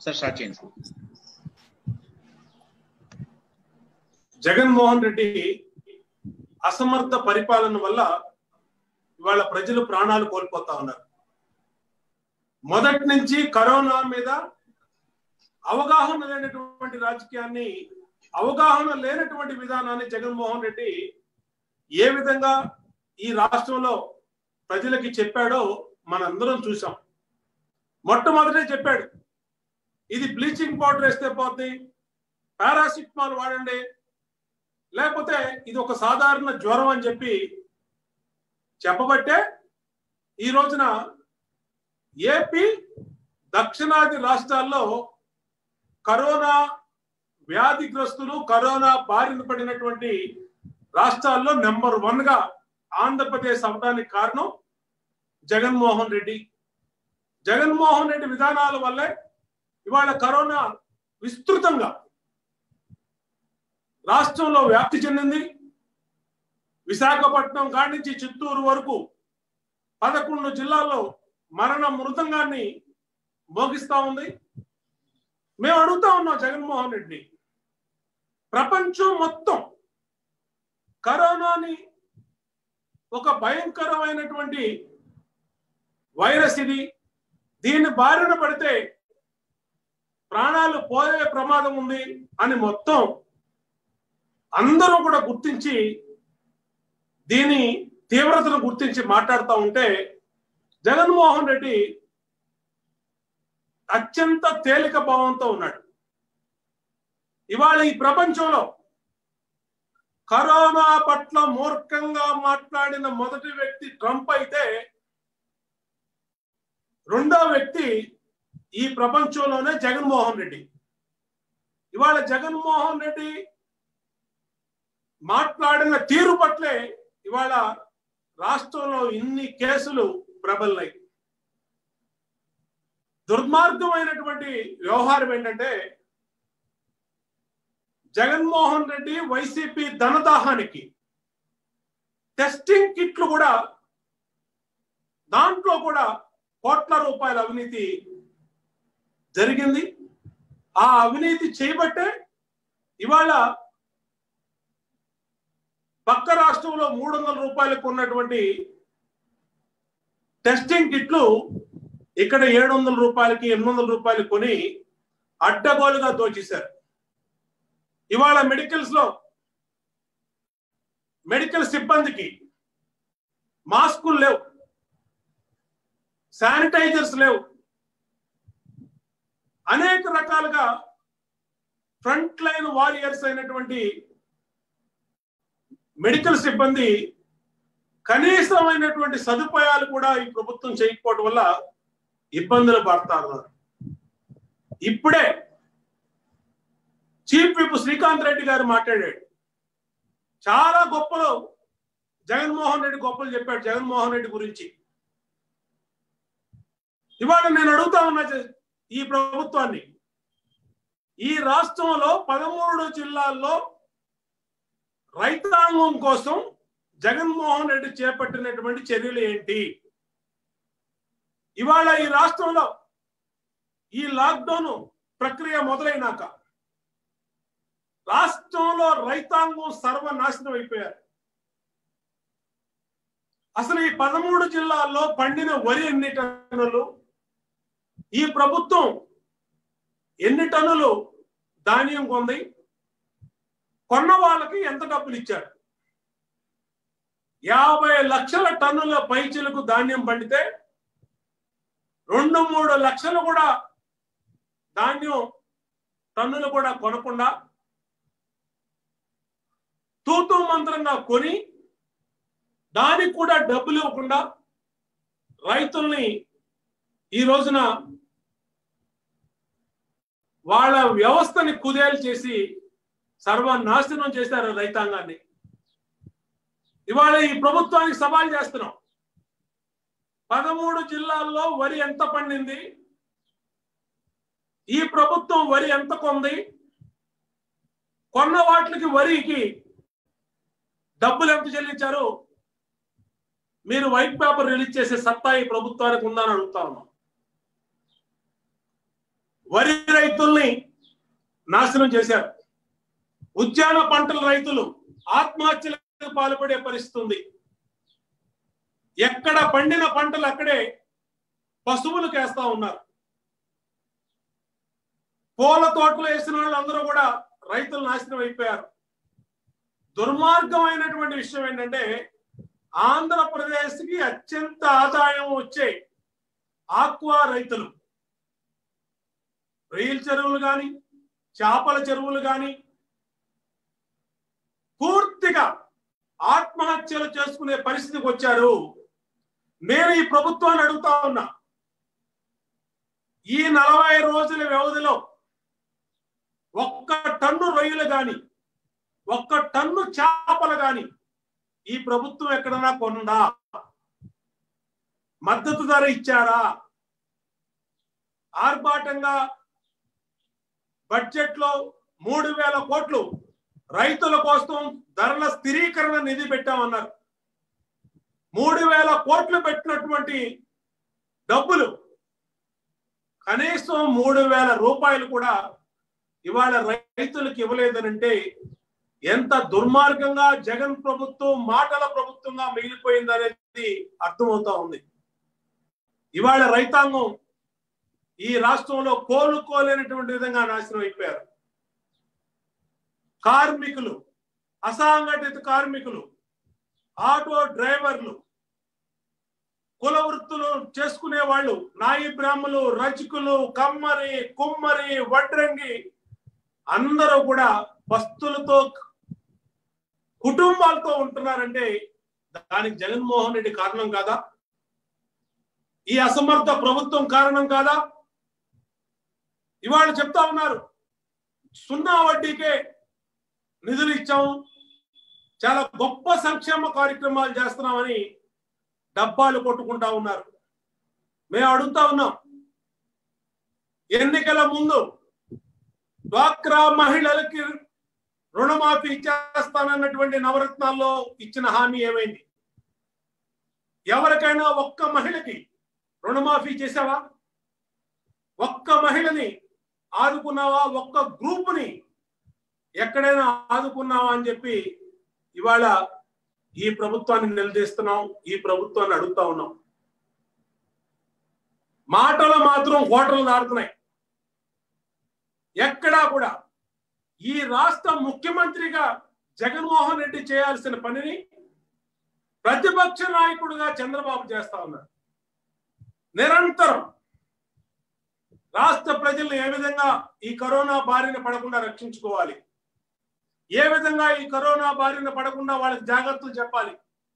sir start చేయండి sir Jaganmohan Reddy అసమర్థ పరిపాలన వల్ల ఇవాళ ప్రజలు ప్రాణాలు కోల్పోతా ఉన్నారు మొదటి నుంచి కరోనా మీద అవగాహన లేనటువంటి రాజకీయాన్ని అవగాహన లేనటువంటి విధానాన్ని జగన్మోహన్ రెడ్డి ఏ విధంగా ఈ రాష్ట్రంలో ప్రజలకి చెప్పాడో మనందరం చూసాం మొట్టమొదటే చెప్పాడు ఇది బ్లీచింగ్ పౌడర్ వేస్తే పోద్ది పారాసిటమాల్ వాడండి లేకపోతే ఇది ఒక సాధారణ జ్వరం అని చెప్పి చెప్పబట్టే ఈ రోజున ఏపీ దక్షిణాది రాష్ట్రాల్లో కరోనా వ్యాధిగ్రస్తులు కరోనా బారిన పడినటువంటి రాష్ట్రాల్లో నెంబర్ వన్ గా ఆంధ్రప్రదేశ్ అవడానికి కారణం జగన్మోహన్ రెడ్డి జగన్మోహన్ రెడ్డి విధానాల వల్లే ఇవాళ కరోనా విస్తృతంగా రాష్ట్రంలో వ్యాప్తి చెందింది విశాఖపట్నం కాడి నుంచి చిత్తూరు వరకు పదకొండు జిల్లాల్లో మరణ మృతంగాన్ని మోగిస్తా ఉంది మేము అడుగుతా ఉన్నాం జగన్మోహన్ రెడ్డి ప్రపంచం మొత్తం కరోనాని ఒక భయంకరమైనటువంటి వైరస్ ఇది దీని బారిన పడితే ప్రాణాలు పోయే ప్రమాదం ఉంది అని మొత్తం అందరూ కూడా గుర్తించి దీని తీవ్రతను గుర్తించి మాట్లాడుతూ ఉంటే జగన్మోహన్ రెడ్డి అత్యంత తేలిక భావంతో ఉన్నాడు ఇవాళ ఈ ప్రపంచంలో కరోనా పట్ల మూర్ఖంగా మాట్లాడిన మొదటి వ్యక్తి ట్రంప్ అయితే రెండో వ్యక్తి ఈ ప్రపంచంలోనే జగన్మోహన్ రెడ్డి ఇవాళ జగన్మోహన్ రెడ్డి మాట్లాడిన తీరు పట్లే ఇవాళ రాష్ట్రంలో ఇన్ని కేసులు ప్రబల్లాయి దుర్మార్గమైనటువంటి వ్యవహారం ఏంటంటే జగన్మోహన్ రెడ్డి వైసీపీ ధనదాహానికి టెస్టింగ్ కిట్లు కూడా దాంట్లో కూడా కోట్ల రూపాయల అవినీతి జరిగింది ఆ అవినీతి చేయబట్టే ఇవాళ పక్క రాష్ట్రంలో మూడు వందల రూపాయలకు ఉన్నటువంటి టెస్టింగ్ కిట్లు ఇక్కడ ఏడు వందల రూపాయలకి ఎనిమిది వందల రూపాయలు కొని అడ్డగోలుగా దోచేశారు ఇవాళ మెడికల్స్ లో మెడికల్ సిబ్బందికి మాస్కులు లేవు శానిటైజర్స్ లేవు అనేక రకాలుగా ఫ్రంట్ లైన్ వారియర్స్ అయినటువంటి మెడికల్ సిబ్బంది కనీసమైనటువంటి సదుపాయాలు కూడా ఈ ప్రభుత్వం చేయకపోవడం వల్ల ఇబ్బందులు పడతా ఉన్నారు ఇప్పుడే చీఫ్ విప్ శ్రీకాంత్ రెడ్డి గారు మాట్లాడాడు చాలా గొప్పలు జగన్మోహన్ రెడ్డి గొప్పలు చెప్పాడు జగన్మోహన్ రెడ్డి గురించి ఇవాళ నేను అడుగుతా ఉన్నా ఈ ప్రభుత్వాన్ని ఈ రాష్ట్రంలో పదమూడు జిల్లాల్లో రైతాంగం కోసం జగన్మోహన్ రెడ్డి చేపట్టినటువంటి చర్యలు ఏంటి ఇవాళ ఈ రాష్ట్రంలో ఈ లాక్డౌన్ ప్రక్రియ మొదలైనాక రాష్ట్రంలో రైతాంగం సర్వనాశనం అయిపోయారు అసలు ఈ పదమూడు జిల్లాల్లో పండిన వరి ఎన్ని టన్నులు ఈ ప్రభుత్వం ఎన్ని టన్నులు ధాన్యం కొంది కొన్న వాళ్ళకి ఎంత డబ్బులు ఇచ్చారు యాభై లక్షల టన్నుల పైచిలకు ధాన్యం పండితే రెండు మూడు లక్షలు కూడా ధాన్యం టన్నులు కూడా కొనకుండా తూతు మంత్రంగా కొని దానికి కూడా డబ్బులు ఇవ్వకుండా రైతుల్ని ఈ రోజున వాళ్ళ వ్యవస్థని కుదేలు చేసి సర్వనాశనం చేశారు రైతాంగాన్ని ఇవాళ ఈ ప్రభుత్వానికి సవాల్ చేస్తున్నాం పదమూడు జిల్లాల్లో వరి ఎంత పండింది ఈ ప్రభుత్వం వరి ఎంత కొంది కొన్న వాటికి వరికి డబ్బులు ఎంత చెల్లించారు మీరు వైట్ పేపర్ రిలీజ్ చేసే సత్తా ఈ ప్రభుత్వానికి ఉందని అడుగుతా ఉన్నాం వరి రైతుల్ని నాశనం చేశారు ఉద్యాన పంటల రైతులు ఆత్మహత్యలకు పాల్పడే పరిస్థితి ఉంది ఎక్కడ పండిన పంటలు అక్కడే పశువులకు వేస్తా ఉన్నారు పూల తోటలు వేసిన వాళ్ళందరూ కూడా రైతులు నాశనం అయిపోయారు దుర్మార్గమైనటువంటి విషయం ఏంటంటే ఆంధ్రప్రదేశ్ కి అత్యంత ఆదాయం వచ్చే ఆక్వా రైతులు రొయ్యల చెరువులు కానీ చేపల చెరువులు కానీ పూర్తిగా ఆత్మహత్యలు చేసుకునే పరిస్థితికి వచ్చారు నేను ఈ ప్రభుత్వాన్ని అడుగుతా ఉన్నా ఈ నలభై రోజుల వ్యవధిలో ఒక్క టన్ను రొయ్యలు గాని ఒక్క టన్ను చేపలు గాని ఈ ప్రభుత్వం ఎక్కడన్నా కొనుందా మద్దతు ధర ఇచ్చారా ఆర్భాటంగా బడ్జెట్ లో మూడు వేల కోట్లు రైతుల కోసం ధరల స్థిరీకరణ నిధి పెట్టామన్నారు మూడు వేల కోట్లు పెట్టినటువంటి డబ్బులు కనీసం మూడు వేల రూపాయలు కూడా ఇవాళ రైతులకు ఇవ్వలేదనంటే ఎంత దుర్మార్గంగా జగన్ ప్రభుత్వం మాటల ప్రభుత్వంగా మిగిలిపోయింది అనేది అర్థమవుతా ఉంది ఇవాళ రైతాంగం ఈ రాష్ట్రంలో కోలుకోలేనటువంటి విధంగా నాశనం అయిపోయారు కార్మికులు అసంఘటిత కార్మికులు ఆటో డ్రైవర్లు కుల వృత్తులు చేసుకునే వాళ్ళు నాయి బ్రాహ్మలు రజకులు కమ్మరి కుమ్మరి వడ్రంగి అందరూ కూడా వస్తులతో కుటుంబాలతో ఉంటున్నారంటే దానికి జగన్మోహన్ రెడ్డి కారణం కాదా ఈ అసమర్థ ప్రభుత్వం కారణం కాదా ఇవాళ చెప్తా ఉన్నారు సున్నా వడ్డీకే నిధులు ఇచ్చాము చాలా గొప్ప సంక్షేమ కార్యక్రమాలు చేస్తున్నామని డబ్బాలు కొట్టుకుంటా ఉన్నారు మేము అడుగుతా ఉన్నాం ఎన్నికల ముందు డ్వాక్రా మహిళలకి రుణమాఫీ చేస్తానన్నటువంటి నవరత్నాల్లో ఇచ్చిన హామీ ఏమైంది ఎవరికైనా ఒక్క మహిళకి రుణమాఫీ చేసావా ఒక్క మహిళని ఆదుకున్నావా ఒక్క గ్రూపుని ఎక్కడైనా ఆదుకున్నావా అని చెప్పి ఇవాళ ఈ ప్రభుత్వాన్ని నిలదీస్తున్నాం ఈ ప్రభుత్వాన్ని అడుగుతా ఉన్నాం మాటలు మాత్రం ఓటర్లు దాడుతున్నాయి ఎక్కడా కూడా ఈ రాష్ట్ర ముఖ్యమంత్రిగా జగన్మోహన్ రెడ్డి చేయాల్సిన పనిని ప్రతిపక్ష నాయకుడిగా చంద్రబాబు చేస్తా ఉన్నారు నిరంతరం రాష్ట్ర ప్రజలను ఏ విధంగా ఈ కరోనా బారిన పడకుండా రక్షించుకోవాలి ఏ విధంగా ఈ కరోనా బారిన పడకుండా వాళ్ళకి జాగ్రత్తలు చెప్పాలి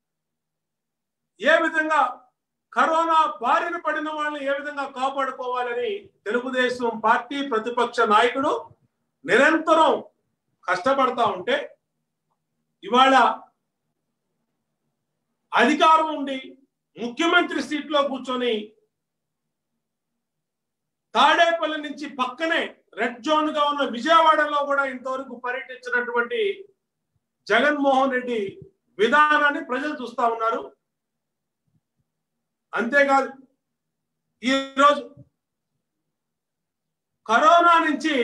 ఏ విధంగా కరోనా బారిన పడిన వాళ్ళని ఏ విధంగా కాపాడుకోవాలని తెలుగుదేశం పార్టీ ప్రతిపక్ష నాయకుడు నిరంతరం కష్టపడతా ఉంటే ఇవాళ అధికారం ఉండి ముఖ్యమంత్రి సీట్లో కూర్చొని తాడేపల్లి నుంచి పక్కనే రెడ్ జోన్ గా ఉన్న విజయవాడలో కూడా ఇంతవరకు పర్యటించినటువంటి జగన్మోహన్ రెడ్డి విధానాన్ని ప్రజలు చూస్తా ఉన్నారు అంతేకాదు ఈరోజు కరోనా నుంచి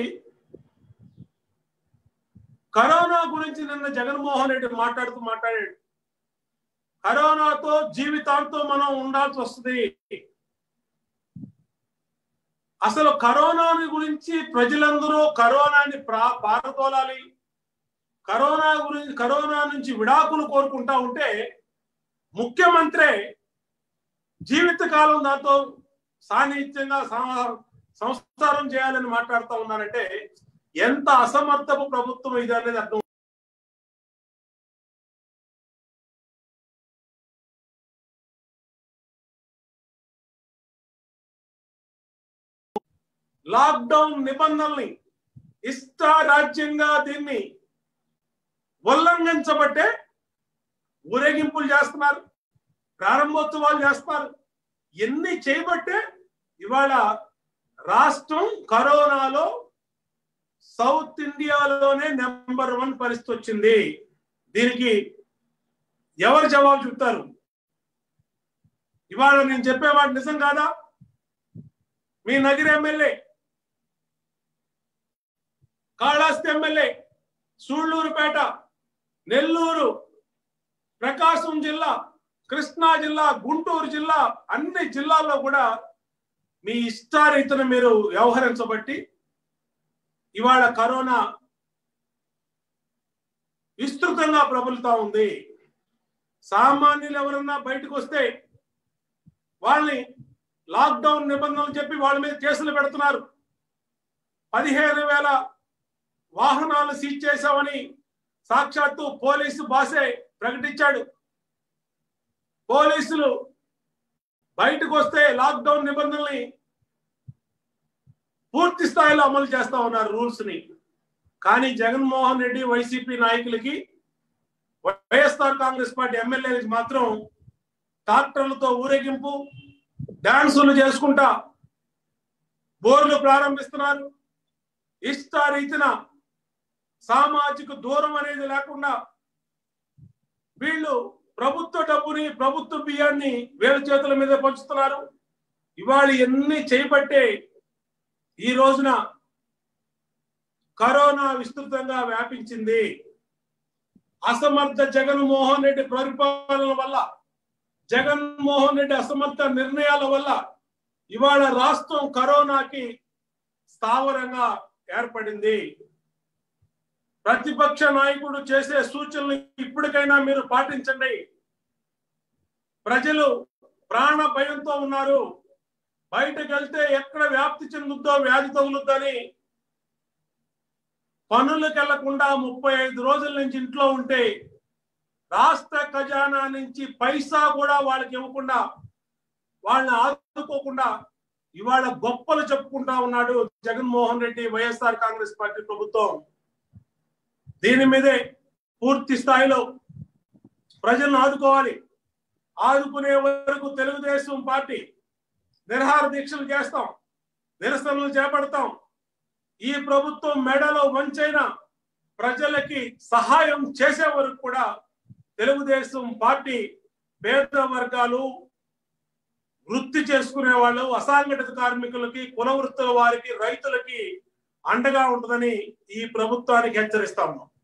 కరోనా గురించి నిన్న జగన్మోహన్ రెడ్డి మాట్లాడుతూ మాట్లాడాడు కరోనాతో జీవితాంతో మనం ఉండాల్సి వస్తుంది అసలు కరోనాని గురించి ప్రజలందరూ కరోనాని ప్రా పారదోలాలి కరోనా గురించి కరోనా నుంచి విడాకులు కోరుకుంటా ఉంటే ముఖ్యమంత్రి జీవితకాలం దాంతో సాన్నిహిత్యంగా సంస్కారం చేయాలని మాట్లాడుతూ ఉన్నారంటే ఎంత అసమర్థపు ప్రభుత్వం ఇది అనేది అర్థం లాక్డౌన్ నిబంధనల్ని ఇష్టారాజ్యంగా దీన్ని ఉల్లంఘించబట్టే ఊరేగింపులు చేస్తున్నారు ప్రారంభోత్సవాలు చేస్తున్నారు ఎన్ని చేయబట్టే ఇవాళ రాష్ట్రం కరోనాలో సౌత్ ఇండియాలోనే నెంబర్ వన్ పరిస్థితి వచ్చింది దీనికి ఎవరు జవాబు చెప్తారు ఇవాళ నేను చెప్పేవాడు నిజం కాదా మీ నగర ఎమ్మెల్యే కాళహస్తి ఎమ్మెల్యే సూళ్లూరుపేట నెల్లూరు ప్రకాశం జిల్లా కృష్ణా జిల్లా గుంటూరు జిల్లా అన్ని జిల్లాల్లో కూడా మీ ఇష్టారీతను మీరు వ్యవహరించబట్టి ఇవాళ కరోనా విస్తృతంగా ప్రబలుతా ఉంది సామాన్యులు ఎవరన్నా బయటకు వస్తే వాళ్ళని లాక్డౌన్ నిబంధనలు చెప్పి వాళ్ళ మీద కేసులు పెడుతున్నారు పదిహేను వేల వాహనాలు సీజ్ చేశామని సాక్షాత్తు పోలీసు బాసే ప్రకటించాడు పోలీసులు బయటకు వస్తే లాక్డౌన్ నిబంధనల్ని పూర్తి స్థాయిలో అమలు చేస్తా ఉన్నారు రూల్స్ ని కానీ జగన్మోహన్ రెడ్డి వైసీపీ నాయకులకి వైఎస్ఆర్ కాంగ్రెస్ పార్టీ ఎమ్మెల్యేలకి మాత్రం ట్రాక్టర్లతో ఊరేగింపు డాన్సులు చేసుకుంటా బోర్లు ప్రారంభిస్తున్నారు ఇష్టారీతిన సామాజిక దూరం అనేది లేకుండా వీళ్ళు ప్రభుత్వ డబ్బుని ప్రభుత్వ బియ్యాన్ని వీళ్ళ చేతుల మీద పంచుతున్నారు ఇవాళ ఎన్ని చేయబట్టే ఈ రోజున కరోనా విస్తృతంగా వ్యాపించింది అసమర్థ జగన్మోహన్ రెడ్డి పరిపాలన వల్ల జగన్మోహన్ రెడ్డి అసమర్థ నిర్ణయాల వల్ల ఇవాళ రాష్ట్రం కరోనాకి స్థావరంగా ఏర్పడింది ప్రతిపక్ష నాయకుడు చేసే సూచనలు ఇప్పటికైనా మీరు పాటించండి ప్రజలు ప్రాణ భయంతో ఉన్నారు బయటకు వెళ్తే ఎక్కడ వ్యాప్తి చెందుద్దో వ్యాధి తగులుద్దని పనులకు వెళ్లకుండా ముప్పై ఐదు రోజుల నుంచి ఇంట్లో ఉంటే రాష్ట్ర ఖజానా నుంచి పైసా కూడా వాళ్ళకి ఇవ్వకుండా వాళ్ళని ఆదుకోకుండా ఇవాళ గొప్పలు చెప్పుకుంటా ఉన్నాడు జగన్మోహన్ రెడ్డి వైఎస్ఆర్ కాంగ్రెస్ పార్టీ ప్రభుత్వం దీని మీదే పూర్తి స్థాయిలో ప్రజలను ఆదుకోవాలి ఆదుకునే వరకు తెలుగుదేశం పార్టీ నిరహార దీక్షలు చేస్తాం నిరసనలు చేపడతాం ఈ ప్రభుత్వం మెడలో వంచైన ప్రజలకి సహాయం చేసే వరకు కూడా తెలుగుదేశం పార్టీ పేద వర్గాలు వృత్తి చేసుకునే వాళ్ళు అసంఘటిత కార్మికులకి కుల వృత్తుల వారికి రైతులకి అండగా ఉంటుందని ఈ ప్రభుత్వానికి హెచ్చరిస్తాము